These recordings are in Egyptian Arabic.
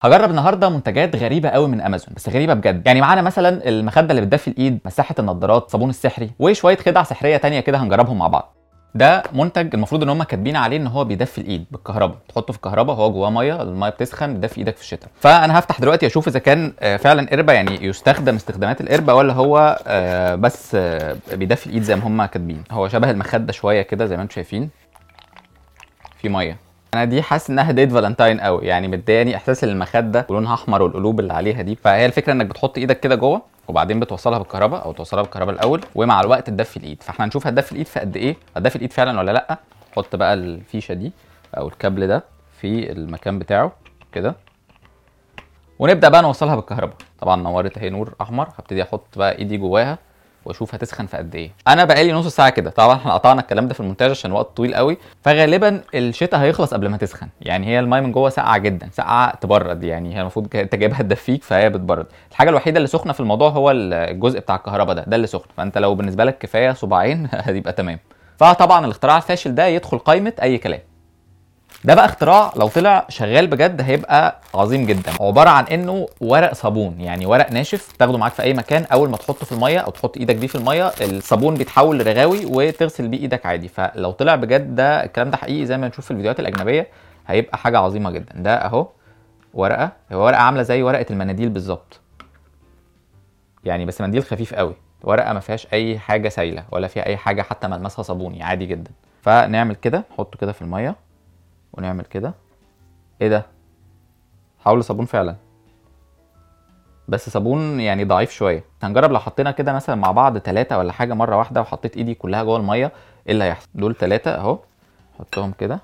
هجرب النهارده منتجات غريبه قوي من امازون بس غريبه بجد يعني معانا مثلا المخده اللي بتدفي الايد مساحه النضارات صابون السحري وشويه خدع سحريه تانية كده هنجربهم مع بعض ده منتج المفروض ان هم كاتبين عليه ان هو بيدفي الايد بالكهرباء تحطه في الكهرباء هو جواه ميه الميه بتسخن بتدفي ايدك في الشتاء فانا هفتح دلوقتي اشوف اذا كان آه، فعلا قربه يعني يستخدم استخدامات القربه ولا هو آه، بس آه، بيدفي الايد زي ما هم كاتبين هو شبه المخده شويه كده زي ما انتم شايفين في ميه انا دي حاسس انها ديت فالنتاين قوي يعني مدياني احساس المخده ولونها احمر والقلوب اللي عليها دي فهي الفكره انك بتحط ايدك كده جوه وبعدين بتوصلها بالكهرباء او توصلها بالكهرباء الاول ومع الوقت تدفي الايد فاحنا هنشوف هتدفي الايد في قد ايه هتدفي الايد فعلا ولا لا حط بقى الفيشه دي او الكابل ده في المكان بتاعه كده ونبدا بقى نوصلها بالكهرباء طبعا نورت اهي نور احمر هبتدي احط بقى ايدي جواها واشوف هتسخن في قد ايه انا بقالي نص ساعه كده طبعا احنا قطعنا الكلام ده في المونتاج عشان وقت طويل قوي فغالبا الشتاء هيخلص قبل ما تسخن يعني هي المايه من جوه ساقعه جدا ساقعه تبرد يعني هي المفروض ك- انت جايبها تدفيك فهي بتبرد الحاجه الوحيده اللي سخنه في الموضوع هو الجزء بتاع الكهرباء ده ده اللي سخن فانت لو بالنسبه لك كفايه صباعين هتبقى تمام فطبعا الاختراع الفاشل ده يدخل قائمه اي كلام ده بقى اختراع لو طلع شغال بجد هيبقى عظيم جدا عباره عن انه ورق صابون يعني ورق ناشف تاخده معاك في اي مكان اول ما تحطه في الميه او تحط ايدك بيه في الميه الصابون بيتحول لرغاوي وتغسل بيه ايدك عادي فلو طلع بجد ده الكلام ده حقيقي زي ما نشوف في الفيديوهات الاجنبيه هيبقى حاجه عظيمه جدا ده اهو ورقه هو ورقه عامله زي ورقه المناديل بالظبط يعني بس منديل خفيف قوي ورقه ما فيهاش اي حاجه سايله ولا فيها اي حاجه حتى ملمسها صابوني عادي جدا فنعمل كده نحطه كده في الميه ونعمل كده ايه ده حاول صابون فعلا بس صابون يعني ضعيف شويه هنجرب لو حطينا كده مثلا مع بعض ثلاثة ولا حاجه مره واحده وحطيت ايدي كلها جوه الميه ايه اللي هيحصل دول ثلاثة اهو حطهم كده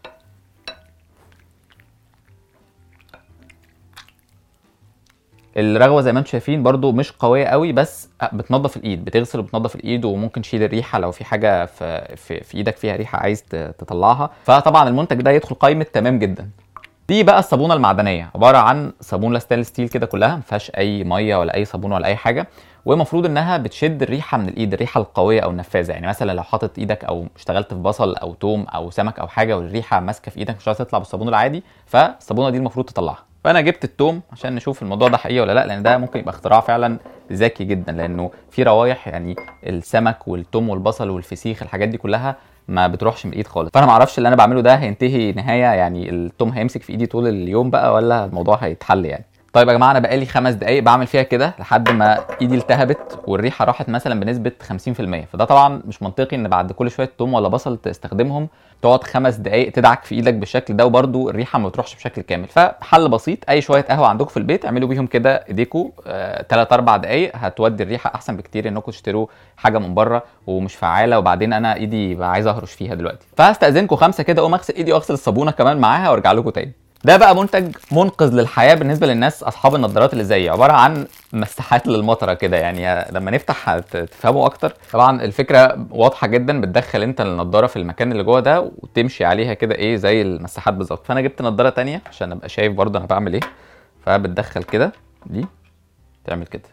الرغوه زي ما انتم شايفين برضو مش قويه قوي بس بتنظف الايد بتغسل وبتنظف الايد وممكن تشيل الريحه لو في حاجه في في, في ايدك فيها ريحه عايز ت- تطلعها فطبعا المنتج ده يدخل قائمه تمام جدا دي بقى الصابونه المعدنيه عباره عن صابونه ستانلس ستيل كده كلها ما فيهاش اي ميه ولا اي صابون ولا اي حاجه والمفروض انها بتشد الريحه من الايد الريحه القويه او النفاذه يعني مثلا لو حاطط ايدك او اشتغلت في بصل او توم او سمك او حاجه والريحه ماسكه في ايدك مش عايزه تطلع بالصابون العادي فالصابونه دي المفروض تطلعها فانا جبت التوم عشان نشوف الموضوع ده حقيقي ولا لا لان ده ممكن يبقى اختراع فعلا ذكي جدا لانه في روايح يعني السمك والتوم والبصل والفسيخ الحاجات دي كلها ما بتروحش من الايد خالص فانا ما اعرفش اللي انا بعمله ده هينتهي نهايه يعني التوم هيمسك في ايدي طول اليوم بقى ولا الموضوع هيتحل يعني طيب يا جماعه انا بقالي خمس دقايق بعمل فيها كده لحد ما ايدي التهبت والريحه راحت مثلا بنسبه 50% فده طبعا مش منطقي ان بعد كل شويه توم ولا بصل تستخدمهم تقعد خمس دقايق تدعك في ايدك بالشكل ده وبرده الريحه ما بتروحش بشكل كامل فحل بسيط اي شويه قهوه عندكم في البيت اعملوا بيهم كده ايديكم 3 4 دقايق هتودي الريحه احسن بكتير انكم تشتروا حاجه من بره ومش فعاله وبعدين انا ايدي بقى عايز اهرش فيها دلوقتي فهستاذنكم خمسه كده اقوم اغسل ايدي واغسل الصابونه كمان معاها وارجع لكم تاني ده بقى منتج منقذ للحياه بالنسبه للناس اصحاب النظارات اللي زيي عباره عن مساحات للمطره كده يعني لما نفتح هتفهموا اكتر طبعا الفكره واضحه جدا بتدخل انت النضاره في المكان اللي جوه ده وتمشي عليها كده ايه زي المساحات بالظبط فانا جبت نضاره تانية عشان ابقى شايف برضه انا بعمل ايه فبتدخل كده دي تعمل كده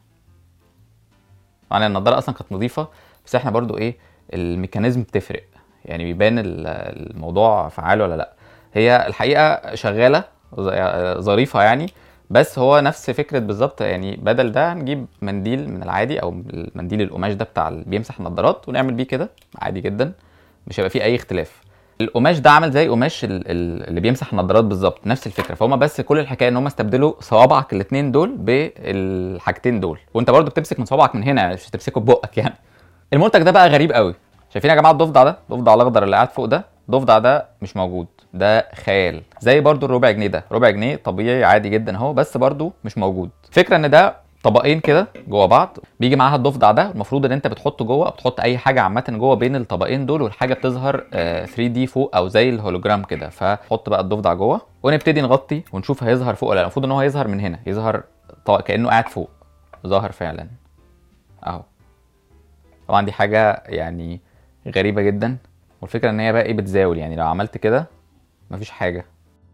طبعا النضاره اصلا كانت نظيفه بس احنا برضو ايه الميكانيزم بتفرق يعني بيبان ال- الموضوع فعال ولا لا هي الحقيقه شغاله ظ- ظريفه يعني بس هو نفس فكره بالظبط يعني بدل ده هنجيب منديل من العادي او المنديل القماش ده بتاع اللي بيمسح النضارات ونعمل بيه كده عادي جدا مش هيبقى فيه اي اختلاف القماش ده عامل زي قماش ال- ال- اللي بيمسح النضارات بالظبط نفس الفكره فهم بس كل الحكايه ان هم استبدلوا صوابعك الاثنين دول بالحاجتين دول وانت برضو بتمسك من صوابعك من هنا يعني مش هتمسكه ببقك يعني المنتج ده بقى غريب قوي شايفين يا جماعه الضفدع ده الضفدع الاخضر اللي قاعد فوق ده الضفدع ده مش موجود ده خيال زي برضو الربع جنيه ده ربع جنيه طبيعي عادي جدا اهو بس برضو مش موجود فكره ان ده طبقين كده جوه بعض بيجي معاها الضفدع ده المفروض ان انت بتحطه جوه او بتحط اي حاجه عامه جوه بين الطبقين دول والحاجه بتظهر آه، 3 دي فوق او زي الهولوجرام كده فحط بقى الضفدع جوه ونبتدي نغطي ونشوف هيظهر فوق ولا لا المفروض ان هو هيظهر من هنا يظهر ط- كانه قاعد فوق ظاهر فعلا اهو طبعا دي حاجه يعني غريبه جدا والفكره ان هي بقى ايه بتزاول يعني لو عملت كده مفيش حاجه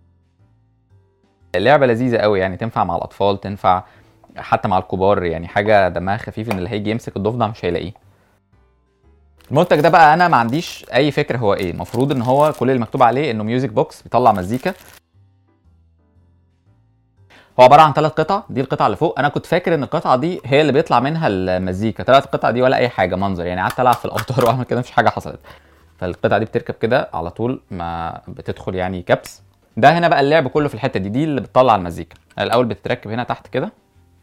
اللعبه لذيذه قوي يعني تنفع مع الاطفال تنفع حتى مع الكبار يعني حاجه دمها خفيف ان اللي هيجي يمسك الضفدع مش هيلاقيه المنتج ده بقى انا ما عنديش اي فكره هو ايه المفروض ان هو كل اللي مكتوب عليه انه ميوزك بوكس بيطلع مزيكا هو عباره عن ثلاث قطع دي القطعه اللي فوق انا كنت فاكر ان القطعه دي هي اللي بيطلع منها المزيكا طلعت القطعه دي ولا اي حاجه منظر يعني قعدت العب في الاوتار واعمل كده مفيش حاجه حصلت فالقطعه دي بتركب كده على طول ما بتدخل يعني كبس ده هنا بقى اللعب كله في الحته دي دي اللي بتطلع المزيكا الاول بتتركب هنا تحت كده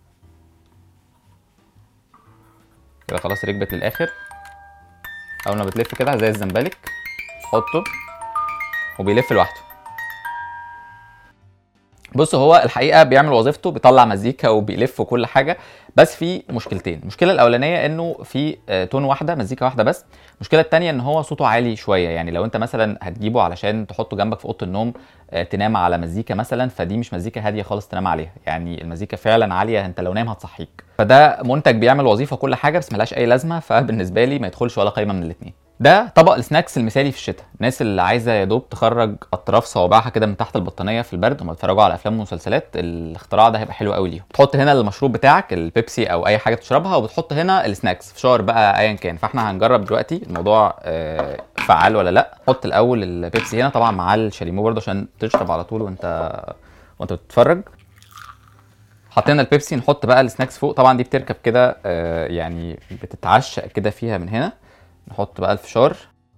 كده خلاص ركبت للاخر اول ما بتلف كده زي الزنبلك حطه وبيلف لوحده بص هو الحقيقه بيعمل وظيفته بيطلع مزيكا وبيلف وكل حاجه بس في مشكلتين المشكله الاولانيه انه في آه، تون واحده مزيكا واحده بس المشكله الثانيه ان هو صوته عالي شويه يعني لو انت مثلا هتجيبه علشان تحطه جنبك في اوضه النوم آه، تنام على مزيكا مثلا فدي مش مزيكا هاديه خالص تنام عليها يعني المزيكا فعلا عاليه انت لو نايم هتصحيك فده منتج بيعمل وظيفه كل حاجه بس ملهاش اي لازمه فبالنسبه لي ما يدخلش ولا قايمه من الاثنين ده طبق السناكس المثالي في الشتاء الناس اللي عايزه يا دوب تخرج اطراف صوابعها كده من تحت البطانيه في البرد وما بيتفرجوا على افلام ومسلسلات الاختراع ده هيبقى حلو قوي ليهم تحط هنا المشروب بتاعك البيبسي او اي حاجه تشربها وبتحط هنا السناكس فشار بقى ايا كان فاحنا هنجرب دلوقتي الموضوع آه، فعال ولا لا حط الاول البيبسي هنا طبعا مع الشاليمو برده عشان تشرب على طول وانت وانت بتتفرج حطينا البيبسي نحط بقى السناكس فوق طبعا دي بتركب كده آه، يعني بتتعشق كده فيها من هنا نحط بقى الفشار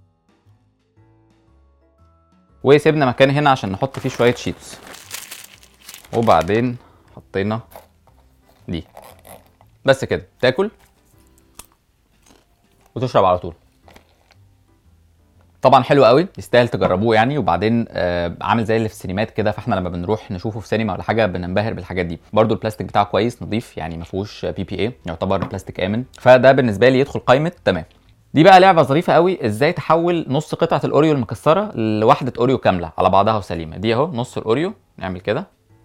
وسيبنا مكان هنا عشان نحط فيه شويه شيتوس وبعدين حطينا دي بس كده تاكل وتشرب على طول طبعا حلو قوي يستاهل تجربوه يعني وبعدين آه عامل زي اللي في السينمات كده فاحنا لما بنروح نشوفه في سينما ولا حاجه بننبهر بالحاجات دي برده البلاستيك بتاعه كويس نظيف يعني ما فيهوش بي بي اي يعتبر بلاستيك امن فده بالنسبه لي يدخل قائمه تمام دي بقى لعبه ظريفه قوي ازاي تحول نص قطعه الاوريو المكسره لوحده اوريو كامله على بعضها وسليمه دي اهو نص الاوريو نعمل كده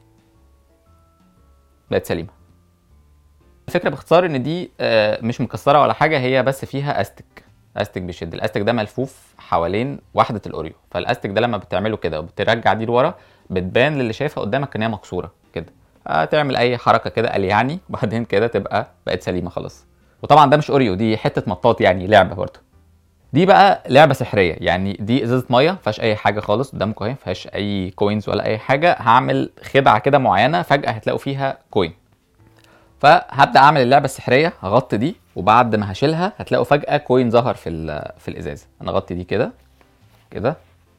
بقت سليمه الفكره باختصار ان دي آه، مش مكسره ولا حاجه هي بس فيها استك استك بيشد الاستك ده ملفوف حوالين وحده الاوريو فالاستك ده لما بتعمله كده وبترجع دي لورا بتبان للي شايفها قدامك ان هي مكسوره كده هتعمل اي حركه كده قال يعني وبعدين كده تبقى بقت سليمه خلاص وطبعا ده مش اوريو دي حته مطاط يعني لعبه برضه دي بقى لعبه سحريه يعني دي ازازه ميه ما فيهاش اي حاجه خالص قدامكم اهي ما فيهاش اي كوينز ولا اي حاجه هعمل خدعه كده معينه فجاه هتلاقوا فيها كوين فهبدا اعمل اللعبه السحريه هغطي دي وبعد ما هشيلها هتلاقوا فجاه كوين ظهر في ال- في الازازه انا اغطي دي كده كده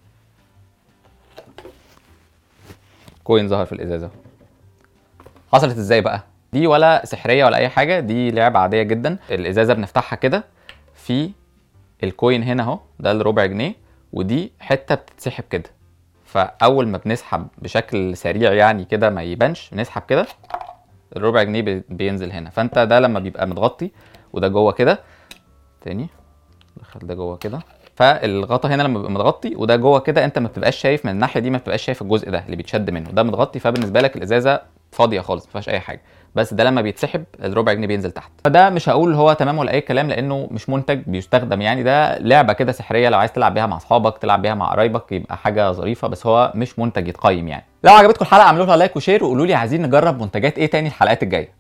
كوين ظهر في الازازه حصلت ازاي بقى دي ولا سحريه ولا اي حاجه دي لعبه عاديه جدا الازازه بنفتحها كده في الكوين هنا اهو ده الربع جنيه ودي حته بتتسحب كده فاول ما بنسحب بشكل سريع يعني كده ما يبانش بنسحب كده الربع جنيه بي- بينزل هنا فانت ده لما بيبقى متغطي وده جوه كده تاني دخل ده جوه كده فالغطا هنا لما بيبقى متغطي وده جوه كده انت ما بتبقاش شايف من الناحيه دي ما بتبقاش شايف الجزء ده اللي بيتشد منه ده متغطي فبالنسبه لك الازازه فاضيه خالص ما فيهاش اي حاجه بس ده لما بيتسحب الربع جنيه بينزل تحت فده مش هقول هو تمام ولا اي كلام لانه مش منتج بيستخدم يعني ده لعبه كده سحريه لو عايز تلعب بيها مع اصحابك تلعب بيها مع قرايبك يبقى حاجه ظريفه بس هو مش منتج يتقيم يعني لو عجبتكم الحلقه اعملوا لها لايك وشير وقولوا لي عايزين نجرب منتجات ايه تاني الحلقات الجايه